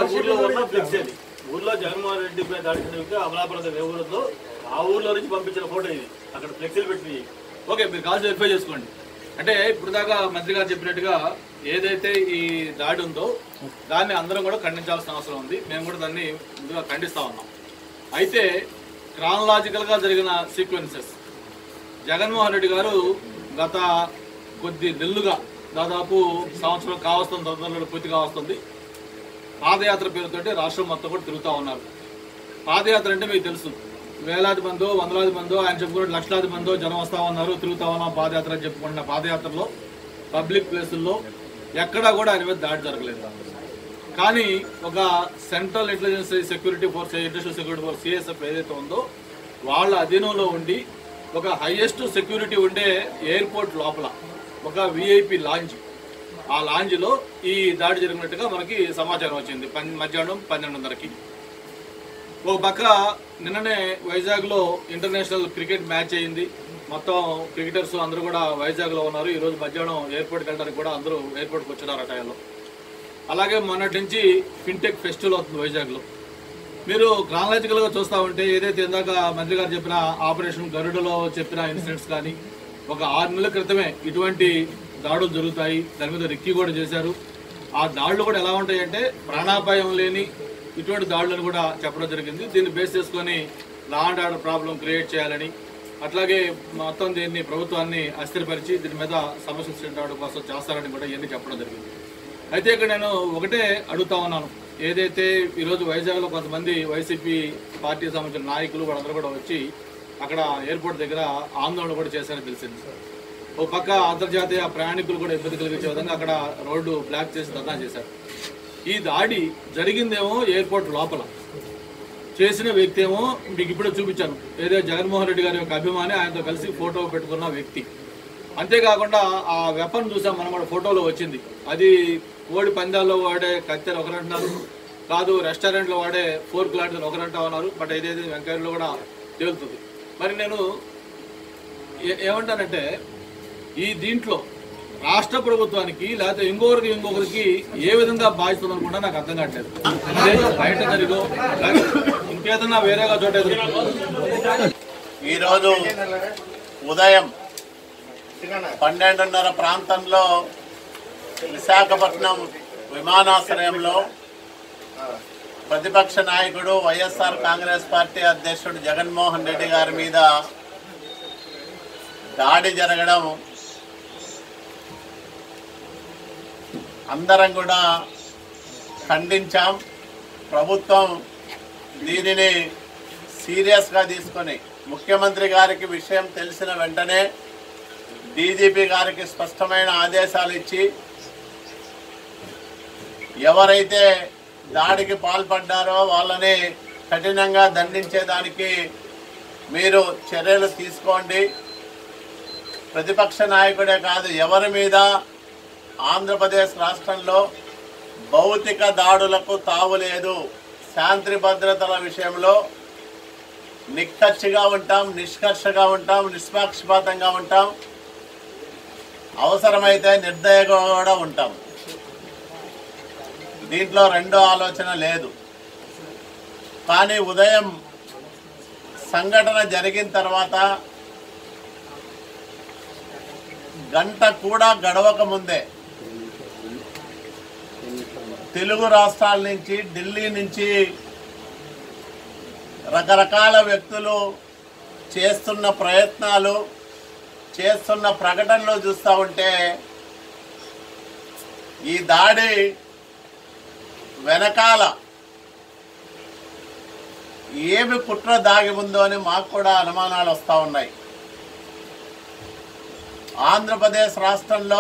ఊర్లో ఉన్న ఫ్లెక్స్ అది ఊర్లో జగన్మోహన్ రెడ్డి పై దాడి చేసిన వ్యక్తి అమలాపురం ఏ ఊరిలో ఆ ఊర్లో నుంచి పంపించిన ఫోటో ఇది అక్కడ ఫ్లెక్సీలు పెట్టి ఓకే మీరు కాల్ వెరిఫై చేసుకోండి అంటే ఇప్పుడు దాకా మంత్రి గారు చెప్పినట్టుగా ఏదైతే ఈ దాడి ఉందో దాన్ని అందరం కూడా ఖండించాల్సిన అవసరం ఉంది మేము కూడా దాన్ని ముందుగా ఖండిస్తా ఉన్నాం అయితే క్రానలాజికల్గా జరిగిన సీక్వెన్సెస్ జగన్మోహన్ రెడ్డి గారు గత కొద్ది నెలలుగా దాదాపు సంవత్సరం కావస్తుంది తొందరలో పూర్తి కావస్తుంది పాదయాత్ర పేరుతోటి రాష్ట్రం మొత్తం కూడా తిరుగుతూ ఉన్నారు పాదయాత్ర అంటే మీకు తెలుసు వేలాది మందో వందలాది మందో ఆయన చెప్పుకున్నట్టు లక్షలాది మందో జనం వస్తా ఉన్నారు తిరుగుతా ఉన్నాం పాదయాత్ర అని చెప్పుకుంటున్న పాదయాత్రలో పబ్లిక్ ప్లేసుల్లో ఎక్కడా కూడా ఆయన మీద దాడి జరగలేదు కానీ ఒక central intelligence security force international security force CSF ఏదైతే ఉందో వాళ్ళ అధీనంలో ఉండి ఒక హైయెస్ట్ సెక్యూరిటీ ఉండే ఎయిర్పోర్ట్ లోపల ఒక విఐపి లాంజ్ ఆ లాంజ్లో ఈ దాడి జరిగినట్టుగా మనకి సమాచారం వచ్చింది పన్ మధ్యాహ్నం పన్నెండున్నరకి ఒక పక్క నిన్ననే వైజాగ్లో ఇంటర్నేషనల్ క్రికెట్ మ్యాచ్ అయింది మొత్తం క్రికెటర్స్ అందరూ కూడా వైజాగ్లో ఉన్నారు ఈరోజు మధ్యాహ్నం ఎయిర్పోర్ట్కి వెళ్ళడానికి కూడా అందరూ ఎయిర్పోర్ట్కి వచ్చినారు ఆ టైంలో అలాగే మొన్నటి నుంచి ఫిన్టెక్ ఫెస్టివల్ అవుతుంది వైజాగ్లో మీరు క్రానలాజికల్గా చూస్తూ ఉంటే ఏదైతే ఇందాక మంత్రి గారు చెప్పిన ఆపరేషన్ గరుడలో చెప్పిన ఇన్సిడెంట్స్ కానీ ఒక ఆరు నెలల క్రితమే ఇటువంటి దాడులు జరుగుతాయి దాని మీద రెక్కి కూడా చేశారు ఆ దాడులు కూడా ఎలా ఉంటాయంటే ప్రాణాపాయం లేని ఇటువంటి దాడులను కూడా చెప్పడం జరిగింది దీన్ని బేస్ చేసుకొని law and order problem create చేయాలని అట్లాగే మొత్తం దీన్ని ప్రభుత్వాన్ని అస్థిరపరిచి దీని మీద సమస్యలు సృష్టించడం కోసం చేస్తారని కూడా ఇవన్నీ చెప్పడం జరిగింది అయితే ఇక్కడ నేను ఒకటే అడుగుతా ఉన్నాను ఏదైతే ఈరోజు వైజాగ్లో కొంతమంది వైసీపీ పార్టీకి సంబంధించిన నాయకులు వాళ్ళందరూ కూడా వచ్చి అక్కడ ఎయిర్పోర్ట్ దగ్గర ఆందోళన కూడా చేశారని తెలిసింది ఒక పక్క అంతర్జాతీయ ప్రయాణికులు కూడా ఇబ్బంది కలిగించే విధంగా అక్కడ రోడ్డు బ్లాక్ చేసి ధర్నా చేశారు ఈ దాడి జరిగిందేమో ఎయిర్పోర్ట్ లోపల చేసిన వ్యక్తి ఏమో మీకు ఇప్పుడే చూపించాను ఏదో జగన్మోహన్ రెడ్డి గారి యొక్క అభిమాని ఆయనతో కలిసి ఫోటో పెట్టుకున్న వ్యక్తి అంతేకాకుండా ఆ వెపన్ చూసాం మనం కూడా ఫోటోలో వచ్చింది అది కోడి పందాల్లో వాడే కత్తెర ఒకరంటున్నారు కాదు రెస్టారెంట్లో వాడే ఫోర్క్ లాంటిది ఒకరంటా ఉన్నారు బట్ ఏదైతే వెంకయ్యలో కూడా తేలుతుంది మరి నేను ఏ- ఏమంటానంటే ఈ దీంట్లో రాష్ట్ర ప్రభుత్వానికి లేకపోతే ఇంకొకరికి ఇంకొకరికి ఏ విధంగా బాధ్యత అనుకుంటా నాకు అర్థం కావట్లేదు అదే బయట జరిగో లేకపోతే ఇంకేదన్నా వేరేగా చోట ఎదురు ఈరోజు ఉదయం పన్నెండున్నర ప్రాంతంలో విశాఖపట్నం విమానాశ్రయంలో ప్రతిపక్ష నాయకుడు వైఎస్ఆర్ కాంగ్రెస్ పార్టీ అధ్యక్షుడు జగన్మోహన్ రెడ్డి గారి మీద దాడి జరగడం అందరం కూడా ఖండించాం ప్రభుత్వం దీనిని సీరియస్గా తీసుకొని ముఖ్యమంత్రి గారికి విషయం తెలిసిన వెంటనే డీజీపీ గారికి స్పష్టమైన ఆదేశాలు ఇచ్చి ఎవరైతే దాడికి పాల్పడ్డారో వాళ్ళని కఠినంగా దండించేదానికి మీరు చర్యలు తీసుకోండి ప్రతిపక్ష నాయకుడే కాదు ఎవరి మీద ఆంధ్రప్రదేశ్ రాష్ట్రంలో భౌతిక దాడులకు తావు లేదు శాంతి భద్రతల విషయంలో నిక్కచ్చిగా ఉంటాం నిష్కర్షగా ఉంటాం నిష్పాక్షపాతంగా ఉంటాం అవసరమైతే నిర్దయగా కూడా ఉంటాం దీంట్లో రెండో ఆలోచన లేదు కానీ ఉదయం సంఘటన జరిగిన తర్వాత గంట కూడా గడవక ముందే తెలుగు రాష్ట్రాల నుంచి ఢిల్లీ నుంచి రకరకాల వ్యక్తులు చేస్తున్న ప్రయత్నాలు చేస్తున్న ప్రకటనలు చూస్తూ ఉంటే ఈ దాడి వెనకాల ఏమి కుట్ర దాగి ఉందో అని మాకు కూడా అనుమానాలు వస్తూ ఉన్నాయి ఆంధ్రప్రదేశ్ రాష్ట్రంలో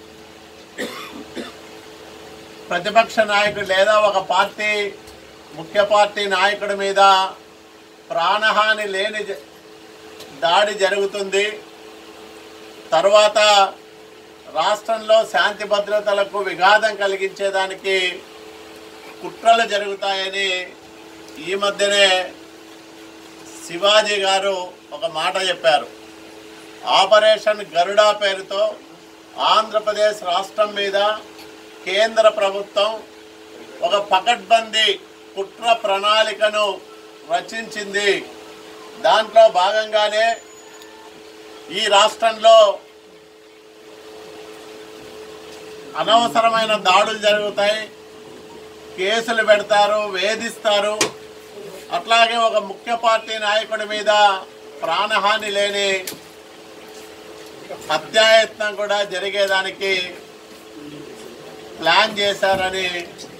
ప్రతిపక్ష నాయకుడు లేదా ఒక పార్టీ ముఖ్య పార్టీ నాయకుడి మీద ప్రాణహాని లేని జ- దాడి జరుగుతుంది తర్వాత రాష్ట్రంలో శాంతి భద్రతలకు విఘాతం కలిగించేదానికి కుట్రలు జరుగుతాయని ఈ మధ్యనే శివాజీ గారు ఒక మాట చెప్పారు ఆపరేషన్ గరుడా పేరుతో ఆంధ్రప్రదేశ్ రాష్ట్రం మీద కేంద్ర ప్రభుత్వం ఒక పకడ్బందీ కుట్ర ప్రణాళికను రచించింది దాంట్లో భాగంగానే ఈ రాష్ట్రంలో అనవసరమైన దాడులు జరుగుతాయి కేసులు పెడతారు వేధిస్తారు అట్లాగే ఒక ముఖ్య పార్టీ నాయకుడి మీద ప్రాణహాని లేని హత్యాయత్నం కూడా జరిగేదానికి ప్లాన్ చేశారని